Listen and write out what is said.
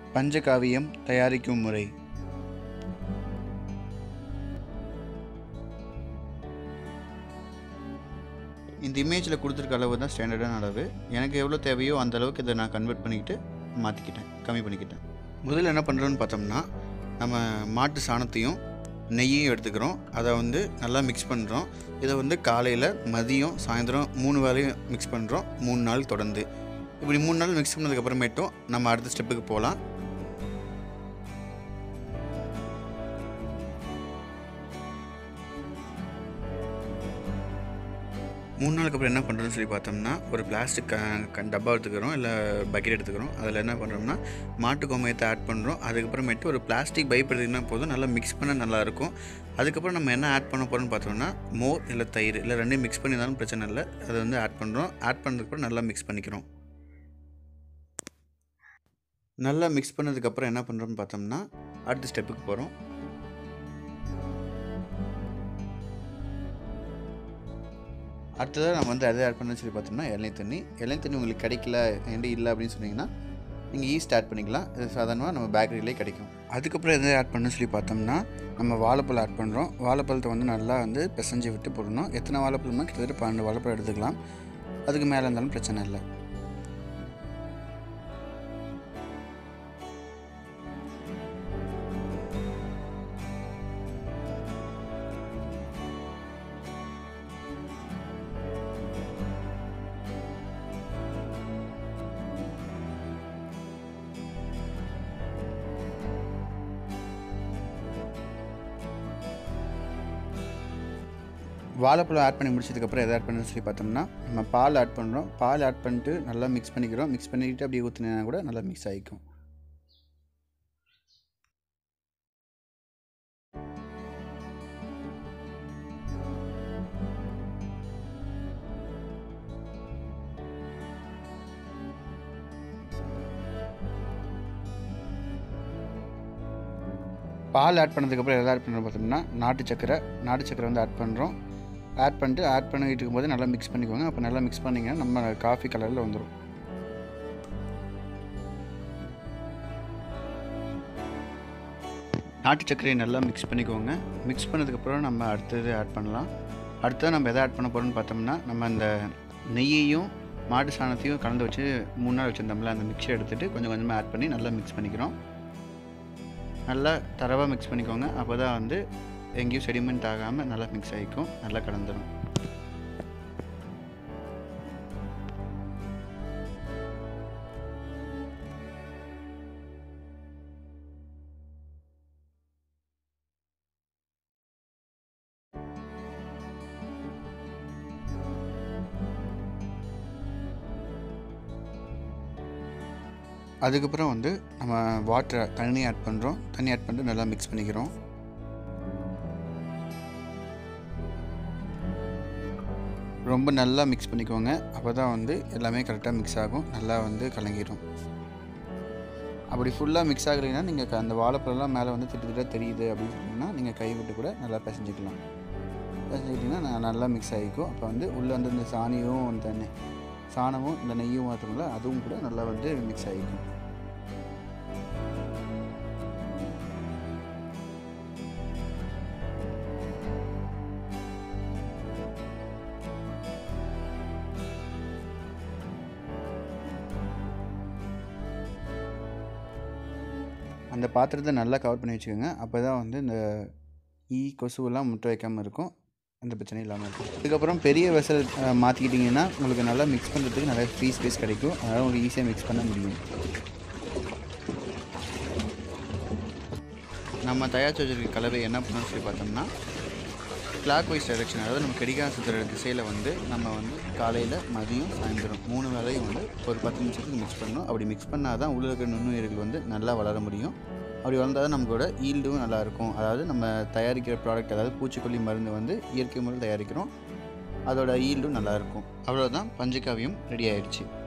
பஞ்சகாவியம் தயாரிக்கும் முறை இந்த இமேஜில் கொடுத்துருக்க அளவு தான் ஸ்டாண்டர்டான அளவு எனக்கு எவ்வளோ தேவையோ அந்த அளவுக்கு இதை நான் கன்வெர்ட் பண்ணிக்கிட்டு மாற்றிக்கிட்டேன் கம்மி பண்ணிக்கிட்டேன் முதல்ல என்ன பண்ணுறோன்னு பார்த்தோம்னா நம்ம மாட்டு சாணத்தையும் நெய்யையும் எடுத்துக்கிறோம் அதை வந்து நல்லா மிக்ஸ் பண்ணுறோம் இதை வந்து காலையில் மதியம் சாயந்தரம் மூணு வேலையும் மிக்ஸ் பண்ணுறோம் மூணு நாள் தொடர்ந்து இப்படி மூணு நாள் மிக்ஸ் பண்ணதுக்கப்புறமேட்டும் நம்ம அடுத்த ஸ்டெப்புக்கு போகலாம் மூணு நாளுக்கு அப்புறம் என்ன பண்ணுறோம்னு சொல்லி பார்த்தோம்னா ஒரு பிளாஸ்டிக் க க- டப்பா எடுத்துக்கிறோம் இல்லை பக்கெட் எடுத்துக்கிறோம் அதில் என்ன பண்ணுறோம்னா மாட்டு கோமயத்தை ஆட் பண்ணுறோம் அதுக்கப்புறமேட்டு ஒரு பிளாஸ்டிக் பைப் எடுத்திங்கன்னா போதும் நல்லா மிக்ஸ் பண்ண நல்லாயிருக்கும் அதுக்கப்புறம் நம்ம என்ன ஆட் பண்ண போகிறோம்னு பார்த்தோம்னா மோர் இல்லை தயிர் இல்லை ரெண்டையும் மிக்ஸ் பண்ணியிருந்தாலும் பிரச்சனை இல்லை அதை வந்து ஆட் பண்ணுறோம் ஆட் பண்ணதுக்கப்புறம் நல்லா மிக்ஸ் பண்ணிக்கிறோம் நல்லா மிக்ஸ் பண்ணதுக்கப்புறம் என்ன பண்ணுறோம்னு பார்த்தோம்னா அடுத்த ஸ்டெப்புக்கு போகிறோம் அடுத்ததாக நம்ம வந்து எதை ஆட் பண்ண சொல்லி பார்த்தோம்னா இளநீர் தண்ணி இளநீர் தண்ணி உங்களுக்கு கிடைக்கல என்கிட்ட இல்லை அப்படின்னு சொன்னீங்கன்னா நீங்கள் ஈஸ்ட் ஆட் பண்ணிக்கலாம் இது சாதாரணமாக நம்ம பேக்கரியிலே கிடைக்கும் அதுக்கப்புறம் எதை ஆட் பண்ண சொல்லி பார்த்தோம்னா நம்ம வாழைப்பழம் ஆட் பண்ணுறோம் வாழைப்பழத்தை வந்து நல்லா வந்து பிசைஞ்சு விட்டு போடணும் எத்தனை வாழைப்பழமோ கிட்டத்தட்ட பன்னெண்டு வாழைப்பழம் எடுத்துக்கலாம் அதுக்கு மேலே இருந்தாலும் பிரச்சனை இல்லை வாழைப்பழம் ஆட் பண்ணி முடிச்சதுக்கப்புறம் எதை ஆட் பண்ணணும்னு சொல்லி பார்த்தோம்னா நம்ம பால் ஆட் பண்ணுறோம் பால் ஆட் பண்ணிட்டு நல்லா மிக்ஸ் பண்ணிக்கிறோம் மிக்ஸ் பண்ணிக்கிட்டு அப்படியே ஊற்றினா கூட நல்லா மிக்ஸ் ஆகிக்கும் பால் ஆட் பண்ணதுக்கப்புறம் எதை ஆட் பண்ணுறோம் பார்த்தோம்னா நாட்டு சக்கரை நாட்டு சக்கரை வந்து ஆட் பண்ணுறோம் ஆட் பண்ணிட்டு ஆட் பண்ணிட்டு இருக்கும்போது நல்லா மிக்ஸ் பண்ணிக்கோங்க அப்போ நல்லா மிக்ஸ் பண்ணிங்கன்னா நம்ம காஃபி கலரில் வந்துடும் நாட்டு சர்க்கரையை நல்லா மிக்ஸ் பண்ணிக்கோங்க மிக்ஸ் பண்ணதுக்கப்புறம் நம்ம அடுத்தது ஆட் பண்ணலாம் அடுத்தது நம்ம எதை ஆட் பண்ண போகிறோம்னு பார்த்தோம்னா நம்ம அந்த நெய்யையும் மாட்டு சாணத்தையும் கலந்து வச்சு மூணு நாள் வச்சுருந்தோம்ல அந்த மிக்ஸை எடுத்துகிட்டு கொஞ்சம் கொஞ்சமாக ஆட் பண்ணி நல்லா மிக்ஸ் பண்ணிக்கிறோம் நல்லா தரவாக மிக்ஸ் பண்ணிக்கோங்க அப்போ தான் வந்து எங்கேயும் செடிமெண்ட் ஆகாமல் நல்லா மிக்ஸ் ஆகிக்கும் நல்லா கலந்துடும் அதுக்கப்புறம் வந்து நம்ம வாட்டரை தண்ணி ஆட் பண்ணுறோம் தண்ணி ஆட் பண்ணிட்டு நல்லா மிக்ஸ் பண்ணிக்கிறோம் ரொம்ப நல்லா மிக்ஸ் பண்ணிக்கோங்க அப்போ தான் வந்து எல்லாமே கரெக்டாக மிக்ஸ் ஆகும் நல்லா வந்து கலங்கிடும் அப்படி ஃபுல்லாக மிக்ஸ் ஆகலைன்னா நீங்கள் அந்த வாழைப்பழம்லாம் மேலே வந்து திட்டு திட்டாக தெரியுது அப்படின்னு சொன்னீங்கன்னா நீங்கள் கை விட்டு கூட நல்லா பிசைஞ்சிக்கலாம் பிசைஞ்சிக்கிட்டிங்கன்னா ந- நல்லா மிக்ஸ் ஆகிக்கும் அப்போ வந்து உள்ளே வந்து இந்த சாணியும் இந்த நெ- சாணமும் இந்த நெய்யும் மாற்றோம்ல அதுவும் கூட நல்லா வந்து மிக்ஸ் ஆகிக்கும் அந்த பாத்திரத்தை நல்லா கவர் பண்ணி வச்சுக்கோங்க அப்போ தான் வந்து இந்த ஈ கொசுவெல்லாம் முட்டை வைக்காமல் இருக்கும் எந்த பிரச்சனையும் இல்லாமல் இருக்கும் அதுக்கப்புறம் பெரிய வெசல் மாற்றிக்கிட்டிங்கன்னா உங்களுக்கு நல்லா மிக்ஸ் பண்ணுறதுக்கு நிறைய ஃப்ரீ ஸ்பேஸ் கிடைக்கும் அதனால் உங்களுக்கு ஈஸியாக மிக்ஸ் பண்ண முடியும் நம்ம தயாரித்து வச்சிருக்க கலவை என்ன பண்ணணும்னு சொல்லி பார்த்தோம்னா கிளாக் வைஸ் டைரக்ஷன் அதாவது நம்ம கடிகார சுற்றுற திசையில் வந்து நம்ம வந்து காலையில் மதியம் சாயந்தரம் மூணு வேளையும் வந்து ஒரு பத்து நிமிஷத்துக்கு மிக்ஸ் பண்ணணும் அப்படி மிக்ஸ் பண்ணால் தான் உள்ள இருக்கிற நுண்ணுயிர்கள் வந்து நல்லா வளர முடியும் அப்படி வளர்ந்தால் தான் நம்மளோட ஈல்டும் நல்லாயிருக்கும் அதாவது நம்ம தயாரிக்கிற ப்ராடக்ட் அதாவது பூச்சிக்கொல்லி மருந்து வந்து இயற்கை முறையில் தயாரிக்கிறோம் அதோட ஈல்டும் நல்லாயிருக்கும் அவ்வளோதான் பஞ்சகாவியம் ரெடி ஆயிடுச்சு